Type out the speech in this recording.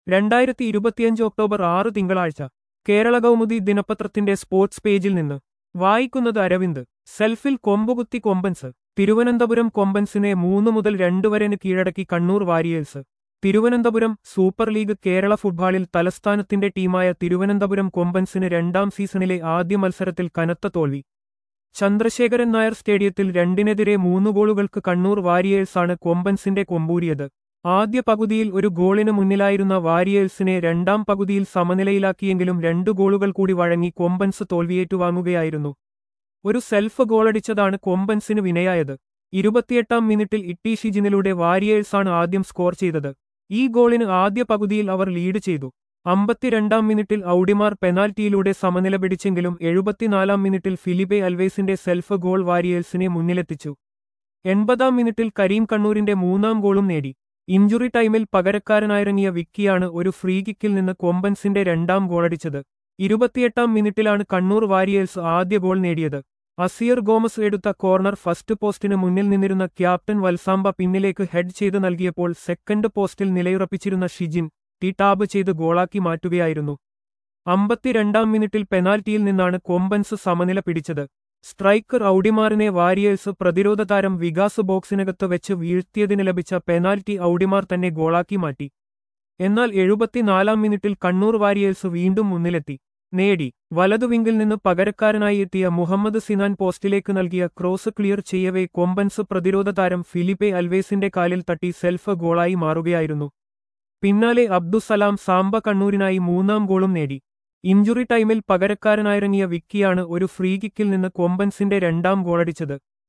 രണ്ടായിരത്തി ഇരുപത്തിയഞ്ച് ഒക്ടോബർ ആറ് തിങ്കളാഴ്ച കേരള കൗമുദി ദിനപത്രത്തിന്റെ സ്പോർട്സ് പേജിൽ നിന്ന് വായിക്കുന്നത് അരവിന്ദ് സെൽഫിൽ കൊമ്പുകുത്തി കൊമ്പൻസ് തിരുവനന്തപുരം കൊമ്പൻസിനെ മൂന്ന് മുതൽ രണ്ട് വരെന് കീഴടക്കി Kannur warriors Thiruvananthapuram super league Kerala ഫുട്ബോളിൽ തലസ്ഥാനത്തിന്റെ ടീമായ തിരുവനന്തപുരം കൊമ്പൻസിന് രണ്ടാം സീസണിലെ ആദ്യ മത്സരത്തിൽ കനത്ത തോൽവി ചന്ദ്രശേഖരൻ നായർ സ്റ്റേഡിയത്തിൽ രണ്ടിനെതിരെ മൂന്ന് ഗോളുകൾക്ക് കണ്ണൂർ വാരിയേഴ്സാണ് കൊമ്പൻസിന്റെ കൊമ്പൂരിയത് ആദ്യ പകുതിയിൽ ഒരു ഗോളിന് മുന്നിലായിരുന്ന വാരിയേഴ്സിനെ രണ്ടാം പകുതിയിൽ സമനിലയിലാക്കിയെങ്കിലും രണ്ടു ഗോളുകൾ കൂടി വഴങ്ങി കൊമ്പൻസ് തോൽവിയേറ്റുവാങ്ങുകയായിരുന്നു ഒരു സെൽഫ് ഗോളടിച്ചതാണ് കൊമ്പൻസിന് വിനയായത് ഇരുപത്തിയെട്ടാം മിനിറ്റിൽ ഇട്ടി ഷിജിനിലൂടെ വാരിയേഴ്സാണ് ആദ്യം സ്കോർ ചെയ്തത് ഈ ഗോളിന് ആദ്യ പകുതിയിൽ അവർ ലീഡ് ചെയ്തു അമ്പത്തിരണ്ടാം മിനിറ്റിൽ ഔഡിമാർ പെനാൽറ്റിയിലൂടെ സമനില പിടിച്ചെങ്കിലും എഴുപത്തിനാലാം മിനിറ്റിൽ ഫിലിപ്പെ അൽവേസിന്റെ സെൽഫ് ഗോൾ വാരിയേഴ്സിനെ മുന്നിലെത്തിച്ചു എൺപതാം മിനിറ്റിൽ കരീം കണ്ണൂരിന്റെ മൂന്നാം ഗോളും നേടി ഇഞ്ചുറി ടൈമിൽ പകരക്കാരനായിറങ്ങിയ വിക്കിയാണ് ഒരു ഫ്രീ കിക്കിൽ നിന്ന് കൊമ്പൻസിന്റെ രണ്ടാം ഗോളടിച്ചത് ഇരുപത്തിയെട്ടാം മിനിറ്റിലാണ് കണ്ണൂർ വാരിയേഴ്സ് ആദ്യ ഗോൾ നേടിയത് അസിയർ ഗോമസ് എടുത്ത കോർണർ ഫസ്റ്റ് പോസ്റ്റിന് മുന്നിൽ നിന്നിരുന്ന ക്യാപ്റ്റൻ വത്സാമ്പ പിന്നിലേക്ക് ഹെഡ് ചെയ്ത് നൽകിയപ്പോൾ സെക്കൻഡ് പോസ്റ്റിൽ നിലയുറപ്പിച്ചിരുന്ന ഷിജിൻ ടി ടാബ് ചെയ്ത് ഗോളാക്കി മാറ്റുകയായിരുന്നു അമ്പത്തിരണ്ടാം മിനിറ്റിൽ പെനാൽറ്റിയിൽ നിന്നാണ് കൊമ്പൻസ് സമനില പിടിച്ചത് സ്ട്രൈക്കർ ഔഡിമാറിനെ വാരിയേഴ്സ് പ്രതിരോധ താരം വികാസ് ബോക്സിനകത്ത് വെച്ച് വീഴ്ത്തിയതിന് ലഭിച്ച പെനാൽറ്റി ഔഡിമാർ തന്നെ ഗോളാക്കി മാറ്റി എന്നാൽ എഴുപത്തിനാലാം മിനിറ്റിൽ കണ്ണൂർ വാരിയേഴ്സ് വീണ്ടും മുന്നിലെത്തി നേടി വലതുവിങ്കിൽ നിന്ന് പകരക്കാരനായി എത്തിയ മുഹമ്മദ് സിനാൻ പോസ്റ്റിലേക്ക് നൽകിയ ക്രോസ് ക്ലിയർ ചെയ്യവേ കൊമ്പൻസ് പ്രതിരോധ താരം ഫിലിപ്പെ അൽവേസിന്റെ കാലിൽ തട്ടി സെൽഫ് ഗോളായി മാറുകയായിരുന്നു പിന്നാലെ അബ്ദുസലാം സാംബ കണ്ണൂരിനായി മൂന്നാം ഗോളും നേടി ഇഞ്ചുറി ടൈമിൽ പകരക്കാരനായിറങ്ങിയ വിക്കിയാണ് ഒരു ഫ്രീ കിക്കിൽ നിന്ന് കൊമ്പൻസിന്റെ രണ്ടാം ഗോളടിച്ചത്